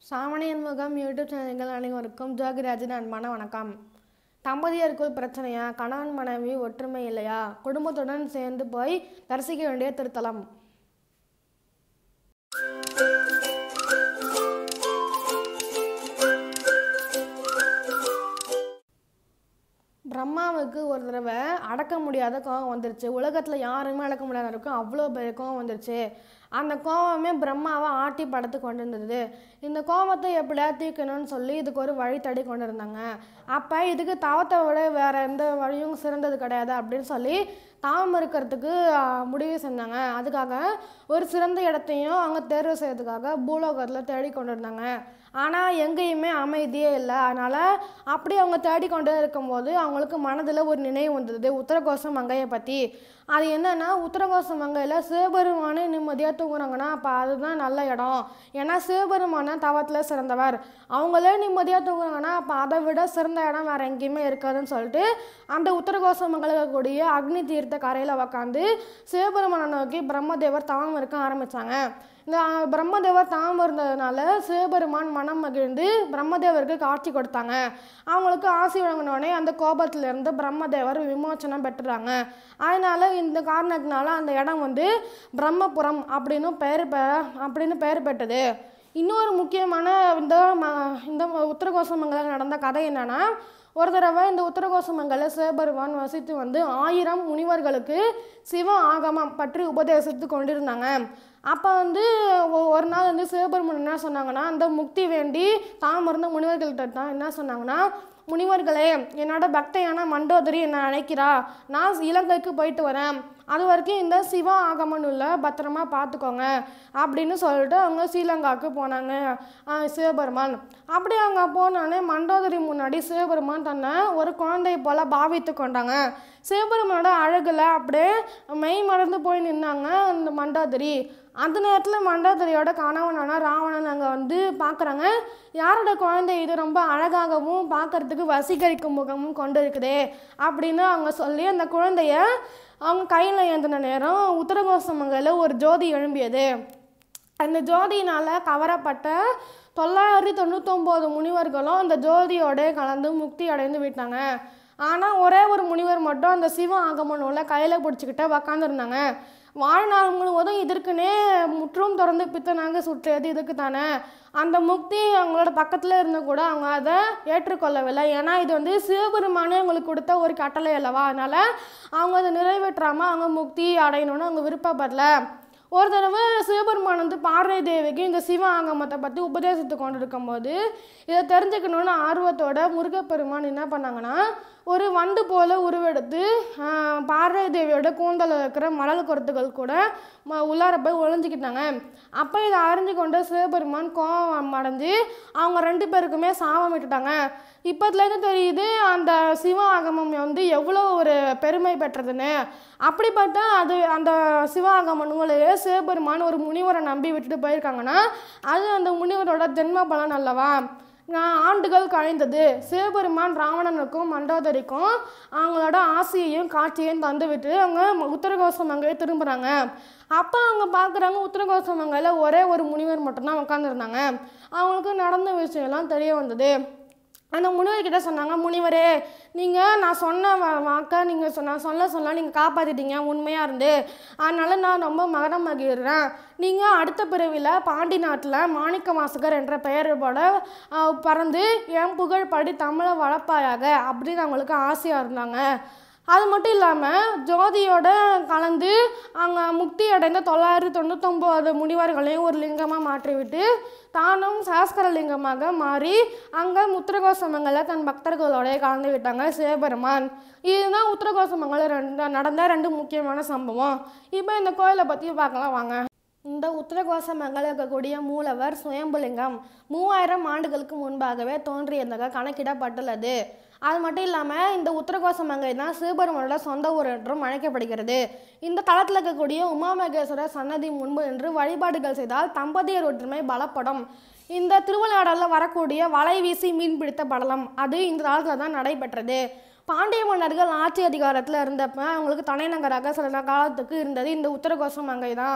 சாமணியன் முகம் யூடியூப் சேனல்கள் அனைவருக்கும் ஜோகிராஜின் அன்பான வணக்கம் தம்பதியருக்குள் பிரச்சனையா கணவன் மனைவி ஒற்றுமை இல்லையா குடும்பத்துடன் சேர்ந்து போய் தரிசிக்க வேண்டிய திருத்தலம் பிரம்மாவுக்கு ஒரு தடவை அடக்க முடியாத கோவம் வந்துருச்சு உலகத்தில் யாருமே அடக்க முடியாத இருக்கும் அவ்வளோ பெரிய கோவம் வந்துருச்சு அந்த கோவமே பிரம்மாவை ஆட்டி படுத்து கொண்டு இருந்தது இந்த கோவத்தை எப்படியா தீர்க்கணும்னு சொல்லி இதுக்கு ஒரு வழி தேடி கொண்டு இருந்தாங்க அப்போ இதுக்கு தவத்தை விட வேற எந்த வழியும் சிறந்தது கிடையாது அப்படின்னு சொல்லி தாம் இருக்கிறதுக்கு ஆ, முடிவு செஞ்சாங்க அதுக்காக ஒரு சிறந்த இடத்தையும் அவங்க தேர்வு செய்யறதுக்காக பூலோகத்தில் தேடி கொண்டு இருந்தாங்க ஆனால் எங்கேயுமே அமைதியே இல்லை அதனால் அப்படி அவங்க தேடிக்கொண்டே இருக்கும்போது அவங்களுக்கு மனதில் ஒரு நினைவு வந்தது உத்தரகோசம் மங்கையை பற்றி அது என்னன்னா உத்தரகோசம் மங்கையில் சிவபெருமானே நிம்மதியாக தூங்குறாங்கன்னா அப்போ அதுதான் நல்ல இடம் ஏன்னா சிவபெருமான தவத்தில் சிறந்தவர் அவங்களே நிம்மதியாக தூங்குறாங்கன்னா அப்போ அதை விட சிறந்த இடம் வேறு எங்கேயுமே இருக்காதுன்னு சொல்லிட்டு அந்த உத்தரகோசம் மங்கல இருக்கக்கூடிய அக்னி தீர்த்த கரையில் உக்காந்து சிவபெருமானை நோக்கி பிரம்மதேவர் தவம் இருக்க ஆரம்பித்தாங்க இந்த ஆ, பிரம்மதேவர் தாம் இருந்ததுனால சிவபெருமான் மனம் மகிழ்ந்து பிரம்மதேவருக்கு காட்சி கொடுத்தாங்க அவங்களுக்கு ஆசி வழங்கினோடனே அந்த கோபத்திலிருந்து பிரம்மதேவர் விமோச்சனம் பெற்றுறாங்க அதனால இந்த காரணத்தினால அந்த இடம் வந்து பிரம்மபுரம் அப்படின்னு பெயர் பெ அப்படின்னு பெயர் பெற்றது இன்னொரு முக்கியமான இந்த ம இந்த உத்தரகோசமங்கலம் நடந்த கதை என்னன்னா ஒரு தடவை இந்த உத்தரகோசமங்கல சிவபெருமான் வசித்து வந்து ஆயிரம் முனிவர்களுக்கு சிவ ஆகமம் பற்றி உபதேசித்து கொண்டிருந்தாங்க அப்போ வந்து ஒ- ஒரு நாள் வந்து சிவபெருமான் என்ன சொன்னாங்கன்னா அந்த முக்தி வேண்டி தாம் இருந்த முனிவர்கள்ட்ட தான் என்ன சொன்னாங்கன்னா முனிவர்களே என்னோட பக்தையான மண்டோதரி என்னை அழைக்கிறா நான் இலங்கைக்கு போயிட்டு வரேன் அது வரைக்கும் இந்த சிவ ஆகம நூலை பத்திரமா பார்த்துக்கோங்க அப்படின்னு சொல்லிட்டு அவங்க ஸ்ரீலங்காவுக்கு போனாங்க ஆஹ் சிவபெருமான் அப்படி அவங்க போனோடனே மண்டோதரி முன்னாடி சிவபெருமான் தன்னை ஒரு குழந்தை போல பாவித்து கொண்டாங்க சிவபெருமானோட அழகுல அப்படியே மெய் மறந்து போய் நின்னாங்க அந்த மண்டோதரி அந்த நேரத்தில் மண்டோதரியோட கணவனான ராவணன் அங்கே வந்து பார்க்குறாங்க யாரோட குழந்தை இது ரொம்ப அழகாகவும் பார்க்கறதுக்கு வசீகரிக்கும் முகமும் கொண்டு இருக்குதே அப்படின்னு அவங்க சொல்லி அந்த குழந்தைய அவங்க கையில் ஏந்தின நேரம் உத்தரகோசமங்கையில் ஒரு ஜோதி எழும்பியது அந்த ஜோதியினால் கவரப்பட்ட தொள்ளாயிரத்தி தொண்ணூத்தொம்பது முனிவர்களும் அந்த ஜோதியோட கலந்து முக்தி அடைந்து விட்டாங்க ஆனால் ஒரே ஒரு முனிவர் மட்டும் அந்த சிவ ஆகம நூலை கையில் பிடிச்சிக்கிட்டு உக்காந்துருந்தாங்க வாழ்நாள் முழுவதும் இதற்குனே முற்றும் தொடர்ந்து பித்தனாக சுற்றியது இதுக்கு தானே அந்த முக்தி அவங்களோட பக்கத்தில் இருந்து கூட அவங்க அதை ஏற்றுக்கொள்ளவில்லை ஏன்னா இது வந்து சிவபெருமானே அவங்களுக்கு கொடுத்த ஒரு கட்டளை அல்லவா அதனால் அவங்க அதை நிறைவேற்றாமல் அவங்க முக்தி அடையணும்னு அவங்க விருப்பப்படல ஒரு தடவை சிவபெருமான் வந்து பார்வதி தேவிக்கு இந்த சிவ ஆகமத்தை பற்றி உபதேசித்து கொண்டு இருக்கும்போது இதை தெரிஞ்சுக்கணும்னு ஆர்வத்தோட முருகப்பெருமான் என்ன பண்ணாங்கன்னா ஒரு வண்டு போல உருவெடுத்து ஆஹ், பார்வதி தேவியோட கூந்தலில் இருக்கிற மணல் கொருத்துகள் கூட ம உள்ளார போய் ஒளிஞ்சிக்கிட்டாங்க அப்போ இதை அறிஞ்சு கொண்டு சிவபெருமான் கோபம் அடைஞ்சு அவங்க ரெண்டு பேருக்குமே சாபம் விட்டுட்டாங்க இப்போத்துலேருந்து தெரியுது அந்த சிவ ஆகமம் வந்து எவ்வளோ ஒரு பெருமை பெற்றதுன்னு அப்படிப்பட்ட அது அந்த சிவ ஆகம நூலையே சிவபெருமான் ஒரு முனிவரை நம்பி விட்டுட்டு போயிருக்காங்கன்னா அது அந்த முனிவரோட ஜென்ம பலன் அல்லவா நான் ஆண்டுகள் கழிந்தது சிவபெருமான் ராவணனுக்கும் மண்டோதரிக்கும் அவங்களோட ஆசையையும் காட்சியையும் தந்துவிட்டு அவங்க உத்தரகோசம் அங்கே திரும்புகிறாங்க அப்போ அவங்க பார்க்குறாங்க உத்தரகோசம் மங்கையில் ஒரே ஒரு முனிவர் மட்டும்தான் உட்காந்துருந்தாங்க அவங்களுக்கு நடந்த விஷயம்லாம் தெரிய வந்தது அந்த முனிவர்கிட்ட சொன்னாங்க முனிவரே நீங்கள் நான் சொன்ன வா- வாக்கை நீங்கள் சொன்ன சொல்ல சொல்ல நீங்கள் காப்பாற்றிட்டீங்க உண்மையாக இருந்து அதனால நான் ரொம்ப மகரம் மகிழ்கிறேன் நீங்கள் அடுத்த பிறவியில் பாண்டி நாட்டில் மாணிக்க வாசகர் என்ற பெயரோட ஆஹ், பறந்து என் புகழ் படி தமிழை வளர்ப்பாயாக அப்படின்னு அவங்களுக்கு ஆசையாக இருந்தாங்க அது மட்டும் இல்லாமல் ஜோதியோட கலந்து அங்கே முக்தி அடைந்த தொள்ளாயிரத்தி தொண்ணூத்தொம்பது முனிவர்களையும் ஒரு லிங்கமாக மாற்றிவிட்டு தானும் சாஸ்கர லிங்கமாக மாறி அங்கே உத்தரகோசமங்கல தன் பக்தர்களோட கலந்து விட்டாங்க சிவபெருமான் இதுதான் உத்தரகோசமங்கல ரெண்டு நடந்த ரெண்டு முக்கியமான சம்பவம் இப்போ இந்த கோயிலை பற்றி பார்க்கலாம் வாங்க இந்த உத்தரகோசமங்கல இருக்கக்கூடிய மூலவர் சுயம்புலிங்கம் மூவாயிரம் ஆண்டுகளுக்கு முன்பாகவே தோன்றியதாக கணக்கிடப்பட்டுள்ளது அது மட்டும் இல்லாமல் இந்த உத்தரகோசமங்கை தான் சிவபெருமானோட சொந்த ஊர் என்றும் அழைக்கப்படுகிறது இந்த தளத்தில் இருக்கக்கூடிய உமாமகேஸ்வரர் சன்னதி முன்பு நின்று வழிபாடுகள் செய்தால் தம்பதியர் ஒற்றுமை பலப்படும் இந்த திருவிளையாடலில் வரக்கூடிய வலை வீசி மீன் பிடித்த படலம் அது இந்த தளத்தில் தான் நடைபெற்றது பாண்டிய மன்னர்கள் ஆட்சி அதிகாரத்தில் இருந்தப்ப அவங்களுக்கு தலைநகராக சில காலத்துக்கு இருந்தது இந்த உத்தரகோசம் மங்கை தான்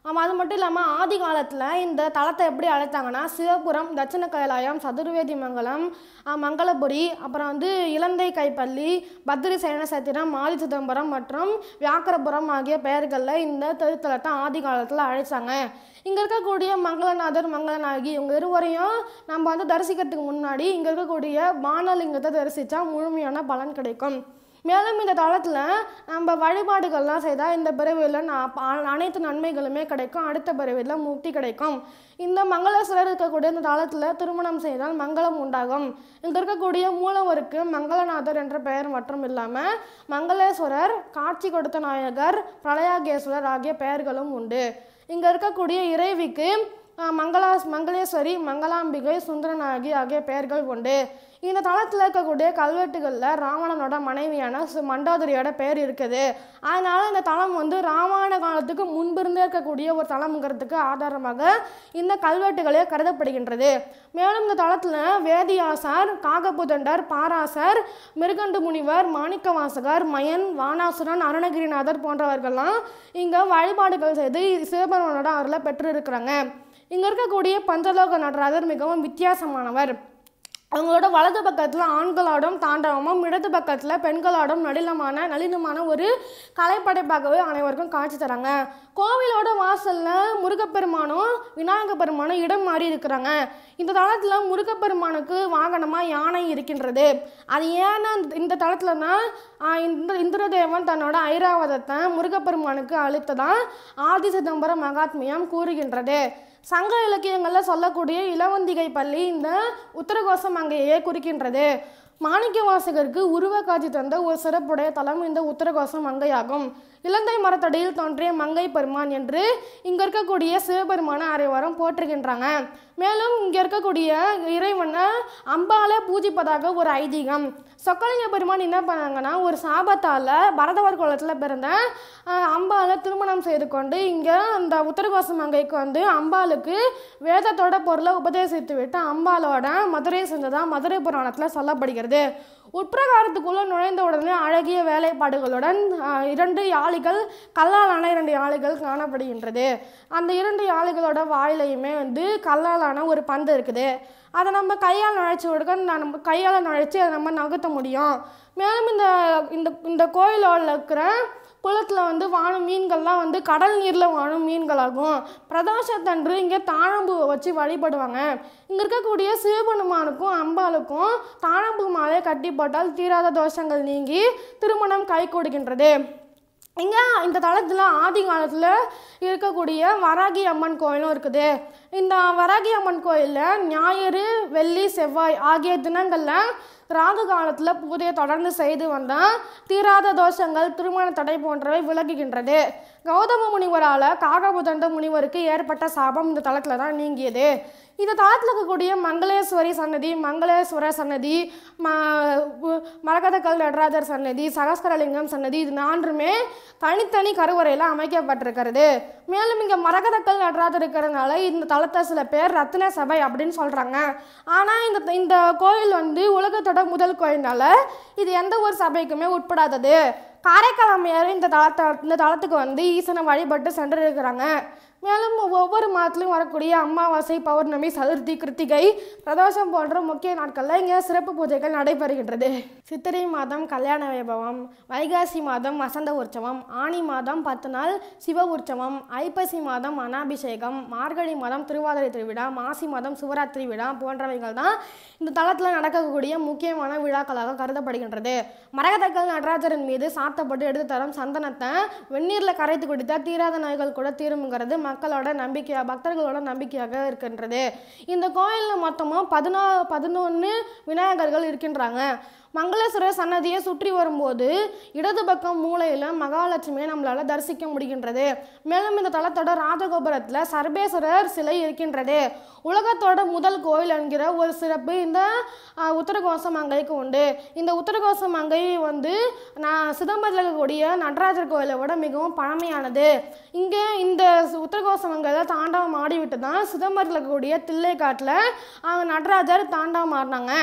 ஆமாம் அது மட்டும் இல்லாமல் ஆதி காலத்தில் இந்த தலத்தை எப்படி அழைத்தாங்கன்னா சிவபுரம் தட்சிண கைலாயம் சதுர்வேதி மங்கலம் ஆஹ், மங்களபுரி அப்புறம் வந்து இலந்தை கைப்பள்ளி பத்ரி சேன சத்திரம் ஆதி சிதம்பரம் மற்றும் வியாக்கரபுரம் ஆகிய பெயர்களில் இந்த திருத்தலத்தை ஆதி காலத்தில் அழைச்சாங்க இங்கே இருக்கக்கூடிய மங்களநாதர் மங்களநாயகி இவங்க இருவரையும் நம்ம வந்து தரிசிக்கிறதுக்கு முன்னாடி இங்கே இருக்கக்கூடிய பானலிங்கத்தை தரிசித்தா முழுமையான பலன் கிடைக்கும் மேலும் இந்த தளத்தில் நம்ம வழிபாடுகள்லாம் செய்தால் இந்த பிறவியில் நான் ப- அனைத்து நன்மைகளுமே கிடைக்கும் அடுத்த பிறவியில் முக்தி கிடைக்கும் இந்த மங்களேஸ்வரர் இருக்கக்கூடிய இந்த தளத்தில் திருமணம் செய்தால் மங்களம் உண்டாகும் இங்க இருக்கக்கூடிய மூலவருக்கு மங்களநாதர் என்ற பெயர் மற்றும் இல்லாமல் மங்களேஸ்வரர் காட்சி கொடுத்த நாயகர் பிரளயாகேஸ்வரர் ஆகிய பெயர்களும் உண்டு இங்கே இருக்கக்கூடிய இறைவிக்கு ஆஹ், மங்களா மங்களேஸ்வரி மங்களாம்பிகை சுந்தரநாயகி ஆகிய பெயர்கள் உண்டு இந்த தளத்தில் இருக்கக்கூடிய கல்வெட்டுகளில் ராவணனோட மனைவியான சு- மண்டோதரியோட பெயர் இருக்குது அதனால இந்த தலம் வந்து ராமாயண காலத்துக்கு முன்பிருந்தே இருக்கக்கூடிய ஒரு தலம்ங்கிறதுக்கு ஆதாரமாக இந்த கல்வெட்டுகளே கருதப்படுகின்றது மேலும் இந்த தளத்தில் வேதியாசார் காகபுதண்டர் பாராசர் மிருகண்டு முனிவர் மாணிக்கவாசகர் மயன் வானாசுரன் அருணகிரிநாதர் போன்றவர்கள்லாம் இங்கே வழிபாடுகள் செய்து சிவபெருமானோட அருளை பெற்றிருக்கிறாங்க இங்கே இருக்கக்கூடிய பஞ்சலோக நடராஜர் மிகவும் வித்தியாசமானவர் அவங்களோட வலது பக்கத்தில் ஆண்களோடும் தாண்டவமும் இடது பக்கத்தில் பெண்களோடும் நளினமான நளினமான ஒரு கலைப்படைப்பாகவே அனைவருக்கும் காட்சி தராங்க கோவிலோட வாசலில் முருகப்பெருமானும் விநாயக பெருமானும் இடம் மாறி இருக்கிறாங்க இந்த தளத்தில் முருகப்பெருமானுக்கு வாகனமாக யானை இருக்கின்றது அது ஏன்னா இந்த- இந்த தளத்துலனா இந்த இந்திரதேவன் தன்னோட ஐராவதத்தை முருகப்பெருமானுக்கு அளித்ததான் ஆதி சிதம்பரம் மகாத்மியம் கூறுகின்றது சங்க இலக்கியங்களில் சொல்லக்கூடிய இளவந்திகை பள்ளி இந்த உத்தரகோசம் அங்கேயே குறிக்கின்றது மாணிக்க வாசகருக்கு உருவ காட்சி தந்த ஒரு சிறப்புடைய தலம் இந்த உத்தரகோசம் மங்கையாகும் இலந்தை மரத்தடியில் தோன்றிய மங்கை பெருமான் என்று இங்கே இருக்கக்கூடிய சிவபெருமான அரைவாரம் போற்றுகின்றாங்க மேலும் இங்கே இருக்கக்கூடிய இறைவனை அம்பாலே பூஜிப்பதாக ஒரு ஐதீகம் சொக்கலிங்க பெருமான் என்ன பண்ணாங்கன்னா ஒரு சாபத்தால் பரதவர் குலத்தில் பிறந்த ஆஹ், அம்பாலை திருமணம் செய்து கொண்டு இங்கே அந்த உத்தரகோச மங்கைக்கு வந்து அம்பாளுக்கு வேதத்தோட பொருளை உபதேசித்து விட்டு அம்பாலோட மதுரை செஞ்சதா மதுரை புராணத்தில் சொல்லப்படுகிறது உட்பிரகாரத்துக்குள்ளே நுழைந்த உடனே அழகிய வேலைப்பாடுகளுடன் ஆஹ், இரண்டு யாளிகள் கல்லாலான இரண்டு யாளிகள் காணப்படுகின்றது அந்த இரண்டு யாளிகளோட வாயிலையுமே வந்து கல்லாலான ஒரு பந்து இருக்குது அதை நம்ம கையால் நுழைச்சி விடுக்க நான் நம்ம கையால் நுழைச்சி அதை நம்ம நகர்த்த முடியும் மேலும் இந்த இந்த இந்த கோயிலோட இருக்கிற குளத்தில் வந்து வாழும் மீன்கள்லாம் வந்து கடல் நீரில் வாழும் மீன்களாகும் பிரதோஷத்தன்று இங்கே தாழம்பூ வச்சு வழிபடுவாங்க இங்கே இருக்கக்கூடிய சிவபெருமானுக்கும் அம்பாளுக்கும் தாழம்பூ மாலை கட்டி போட்டால் தீராத தோஷங்கள் நீங்கி திருமணம் கை கொடுக்கின்றது இங்கே இந்த தளத்தில் ஆதி காலத்தில் இருக்கக்கூடிய வராகி அம்மன் கோயிலும் இருக்குது இந்த வராகி அம்மன் கோயிலில் ஞாயிறு வெள்ளி செவ்வாய் ஆகிய தினங்களில் ராகு காலத்தில் பூஜையை தொடர்ந்து செய்து வந்தால் தீராத தோஷங்கள் திருமண தடை போன்றவை விலகுகின்றது கௌதம முனிவரால் காகபுதண்ட முனிவருக்கு ஏற்பட்ட சாபம் இந்த தளத்தில் தான் நீங்கியது இந்த தளத்தில் இருக்கக்கூடிய மங்களேஸ்வரி சன்னதி மங்களேஸ்வரர் சன்னதி ம உ- மரகதக்கல் நடராஜர் சன்னதி சகஸ்கரலிங்கம் சன்னதி இது நான்றுமே தனித்தனி கருவறையில் அமைக்கப்பட்டிருக்கிறது மேலும் இங்கே மரகதக்கல் நடராஜர் இருக்கிறதுனால இந்த தளத்தை சில பேர் ரத்தின சபை அப்படின்னு சொல்கிறாங்க ஆனால் இந்த இந்த கோயில் வந்து உலகத்தோட முதல் கோயில்னால இது எந்த ஒரு சபைக்குமே உட்படாதது காரைக்கால் அம்மையார் இந்த தளத்தை இந்த தளத்துக்கு வந்து ஈசனை வழிபட்டு சென்று இருக்கிறாங்க மேலும் ஒவ்வொரு மாதத்துலையும் வரக்கூடிய அமாவாசை பௌர்ணமி சதுர்த்தி கிருத்திகை பிரதோஷம் போன்ற முக்கிய நாட்களில் இங்கே சிறப்பு பூஜைகள் நடைபெறுகின்றது சித்திரை மாதம் கல்யாண வைபவம் வைகாசி மாதம் வசந்த உற்சவம் ஆனி மாதம் பத்து நாள் சிவ உற்சவம் ஐப்பசி மாதம் அனாபிஷேகம் மார்கழி மாதம் திருவாதிரை திருவிழா மாசி மாதம் சிவராத்திரி விழா போன்றவைகள் தான் இந்த தளத்தில் நடக்கக்கூடிய முக்கியமான விழாக்களாக கருதப்படுகின்றது மரகதக்கல் நடராஜரின் மீது சாத்தப்பட்டு எடுத்து தரும் சந்தனத்தை வெந்நீரில் கரைத்து குடித்தா தீராத நோய்கள் கூட தீரும்ங்கிறது மக்களோட நம்பிக்கையாக பக்தர்களோட நம்பிக்கையாக இருக்கின்றது இந்த கோயிலில் மொத்தமாக பதினா பதினொன்று விநாயகர்கள் இருக்கின்றாங்க மங்களேஸ்வரர் சன்னதியை சுற்றி வரும்போது இடது பக்கம் மூலையில் மகாலட்சுமியை நம்மளால் தரிசிக்க முடிகின்றது மேலும் இந்த தலத்தோட ராஜகோபுரத்தில் சர்வேஸ்வரர் சிலை இருக்கின்றது உலகத்தோட முதல் கோயில் என்கிற ஒரு சிறப்பு இந்த ஆஹ், உத்தரகோச மங்கைக்கு உண்டு இந்த உத்தரகோச மங்கை வந்து நான் சிதம்பரத்தில் இருக்கக்கூடிய நடராஜர் கோயிலை விட மிகவும் பழமையானது இங்கே இந்த உத்தரகோச மங்கையில் தாண்டவம் ஆடிவிட்டு தான் சிதம்பரத்தில் இருக்கக்கூடிய தில்லைக்காட்டில் அவங்க நடராஜர் தாண்டவம் ஆடினாங்க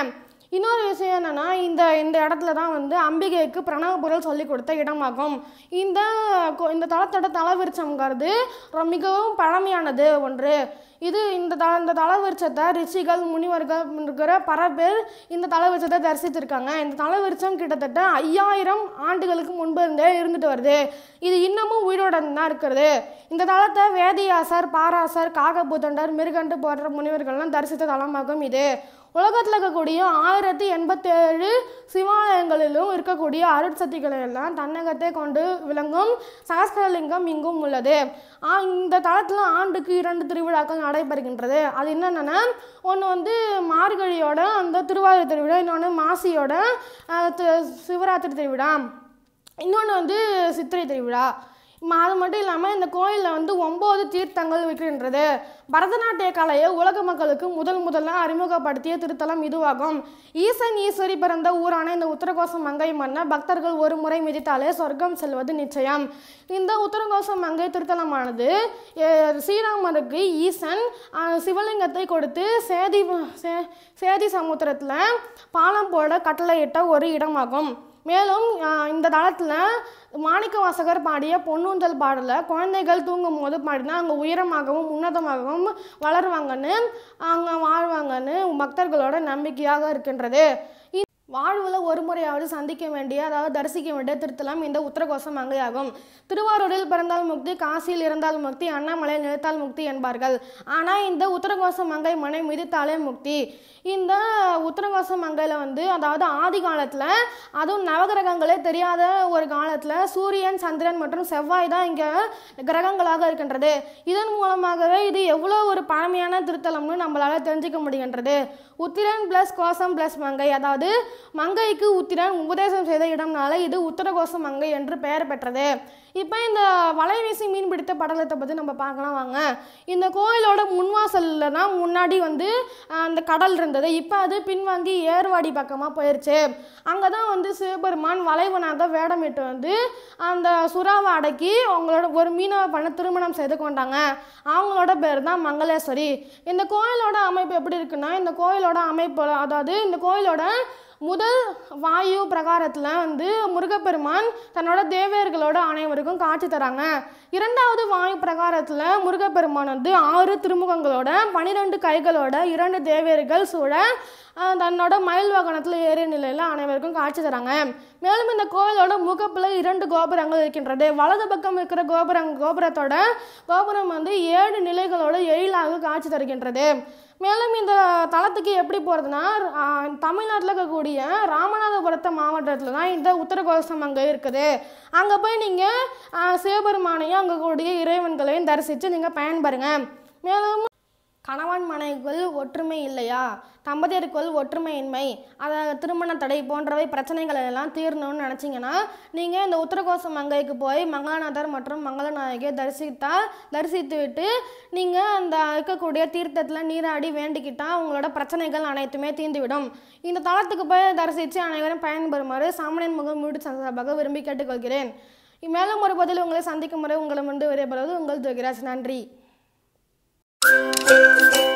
இன்னொரு விஷயம் என்னன்னா இந்த இந்த இடத்துல தான் வந்து அம்பிகைக்கு பிரணவ பொருள் சொல்லி கொடுத்த இடமாகும் இந்த கோ- இந்த தளத்தோட தலவிருச்சம்ங்கிறது ரொம்ப மிகவும் பழமையானது ஒன்று இது இந்த த இந்த தலவிருச்சத்தை ரிஷிகள் முனிவர்கள் இருக்கிற பல பேர் இந்த தலவிருச்சத்தை தரிசித்திருக்காங்க இந்த தலவிருச்சம் கிட்டத்தட்ட ஐயாயிரம் ஆண்டுகளுக்கு முன்பு இருந்தே இருந்துட்டு வருது இது இன்னமும் உயிரோட தான் இருக்கிறது இந்த தலத்தை வேதியாசர் பாராசர் காகபூதண்டர் மிருகண்டு போன்ற முனிவர்கள்லாம் தரிசித்த தலமாகும் இது உலகத்தில் இருக்கக்கூடிய ஆயிரத்தி எண்பத்தேழு சிவாலயங்களிலும் இருக்கக்கூடிய அருட்சக்திகளை எல்லாம் தன்னகத்தை கொண்டு விளங்கும் சகஸ்கரலிங்கம் இங்கும் உள்ளது ஆ, இந்த தளத்தில் ஆண்டுக்கு இரண்டு திருவிழாக்கள் நடைபெறுகின்றது அது என்னென்னா ஒன்று வந்து மார்கழியோட அந்த திருவாரூர் திருவிழா இன்னொன்று மாசியோட ஆ, தி- சிவராத்திரி திருவிழா இன்னொன்று வந்து சித்திரை திருவிழா ம- அது மட்டும் இல்லாமல் இந்த கோயிலில் வந்து ஒம்பது தீர்த்தங்கள் இருக்கின்றது பரதநாட்டிய கலையை உலக மக்களுக்கு முதல் முதல்ல அறிமுகப்படுத்திய திருத்தலம் இதுவாகும் ஈசன் ஈஸ்வரி பிறந்த ஊரான இந்த உத்தரகோசம் மங்கை மன்ன பக்தர்கள் ஒரு முறை மிதித்தாலே சொர்க்கம் செல்வது நிச்சயம் இந்த உத்தரகோசம் மங்கை திருத்தலமானது எ- ஸ்ரீராமருக்கு ஈசன் அஹ், சிவலிங்கத்தை கொடுத்து சேதி சே- சேதி சமுத்திரத்தில் பாலம் போட கட்டளையிட்ட ஒரு இடமாகும் மேலும் ஆஹ், இந்த தளத்தில் மாணிக்க வாசகர் பாடிய பொன்னூஞ்சல் பாடலை குழந்தைகள் தூங்கும் போது பாடினா அங்கே உயரமாகவும் உன்னதமாகவும் வளருவாங்கன்னு அங்கே வாழ்வாங்கன்னு பக்தர்களோட நம்பிக்கையாக இருக்கின்றது இ- வாழ்வில் ஒரு முறையாவது சந்திக்க வேண்டிய அதாவது தரிசிக்க வேண்டிய திருத்தலம் இந்த உத்தரகோசம் மங்கையாகும் திருவாரூரில் பிறந்தால் முக்தி காசியில் இருந்தால் முக்தி அண்ணாமலையில் நிறுத்தால் முக்தி என்பார்கள் ஆனால் இந்த உத்தரகோச மங்கை மனை மிதித்தாலே முக்தி இந்த உத்தரகோச மங்கையில் வந்து அதாவது ஆதி காலத்தில் அதுவும் நவகிரகங்களே தெரியாத ஒரு காலத்தில் சூரியன் சந்திரன் மற்றும் செவ்வாய் தான் இங்கே கிரகங்களாக இருக்கின்றது இதன் மூலமாகவே இது எவ்வளோ ஒரு பழமையான திருத்தலம்னு நம்மளால் தெரிஞ்சுக்க முடிகின்றது உத்திரன் ப்ளஸ் கோசம் ப்ளஸ் மங்கை அதாவது மங்கைக்கு உத்திரன் உபதேசம் செய்த இடம்னால இது உத்தரகோச மங்கை என்று பெயர் பெற்றது இப்போ இந்த வலை வீசி மீன் பிடித்த படலத்தை பற்றி நம்ம பார்க்கலாம் வாங்க இந்த கோயிலோட முன்வாசலில் தான் முன்னாடி வந்து ஆஹ், அந்த கடல் இருந்தது இப்போ அது பின்வாங்கி ஏர்வாடி பக்கமாக போயிடுச்சு அங்கே தான் வந்து சிவபெருமான் வளைவனாக வேடமிட்டு வந்து அந்த சுறாவை அடக்கி அவங்களோட ஒரு மீனவ பண்ண திருமணம் செய்து கொண்டாங்க அவங்களோட பேர் தான் மங்களேஸ்வரி இந்த கோயிலோட அமைப்பு எப்படி இருக்குன்னா இந்த கோயிலோட அமைப்பு அதாவது இந்த கோயிலோட முதல் வாயு பிரகாரத்தில் வந்து முருகப்பெருமான் தன்னோட தேவேர்களோட அனைவருக்கும் காட்சி தராங்க இரண்டாவது வாயு பிரகாரத்தில் முருகப்பெருமான் வந்து ஆறு திருமுகங்களோட பனிரெண்டு கைகளோட இரண்டு தேவேர்கள் சூழ ஆஹ், தன்னோட மயில் வாகனத்தில் ஏறிய நிலையில் அனைவருக்கும் காட்சி தராங்க மேலும் இந்த கோயிலோட முகப்பில் இரண்டு கோபுரங்கள் இருக்கின்றது வலது பக்கம் இருக்கிற கோபுரம் கோபுரத்தோட கோபுரம் வந்து ஏழு நிலைகளோட எழிலாக காட்சி தருகின்றது மேலும் இந்த தலத்துக்கு எப்படி போகிறதுனா தமிழ்நாட்டில் இருக்கக்கூடிய ராமநாதபுரத்தை மாவட்டத்தில் தான் இந்த உத்தரகோசம் அங்கே இருக்குது அங்கே போய் நீங்கள் சிவபெருமானையும் அங்கே கூடிய இறைவன்களையும் தரிசித்து நீங்கள் பயன்பெறுங்க மேலும் கணவன் மனைவிக்குள் ஒற்றுமை இல்லையா தம்பதியருக்குள் ஒற்றுமையின்மை அதை திருமண தடை போன்றவை பிரச்சனைகள் எல்லாம் தீரணும்னு நினச்சிங்கன்னா நீங்கள் இந்த உத்தரகோச மங்கைக்கு போய் மங்களாநாதர் மற்றும் மங்களநாயகியை தரிசித்தால் தரிசித்து விட்டு நீங்கள் அந்த இருக்கக்கூடிய தீர்த்தத்தில் நீராடி வேண்டிக்கிட்டால் உங்களோட பிரச்சனைகள் அனைத்துமே தீர்ந்துவிடும் இந்த தளத்துக்கு போய் தரிசித்து அனைவரும் பயன்பெறுமாறு சாமணியன் முகம் வீடு சந்தர்ப்பாக விரும்பி கேட்டுக்கொள்கிறேன் மேலும் ஒரு பதில் உங்களை சந்திக்கும் முறை உங்களை முன்பு விரைபடுவது உங்கள் ஜோகிராஜ் நன்றி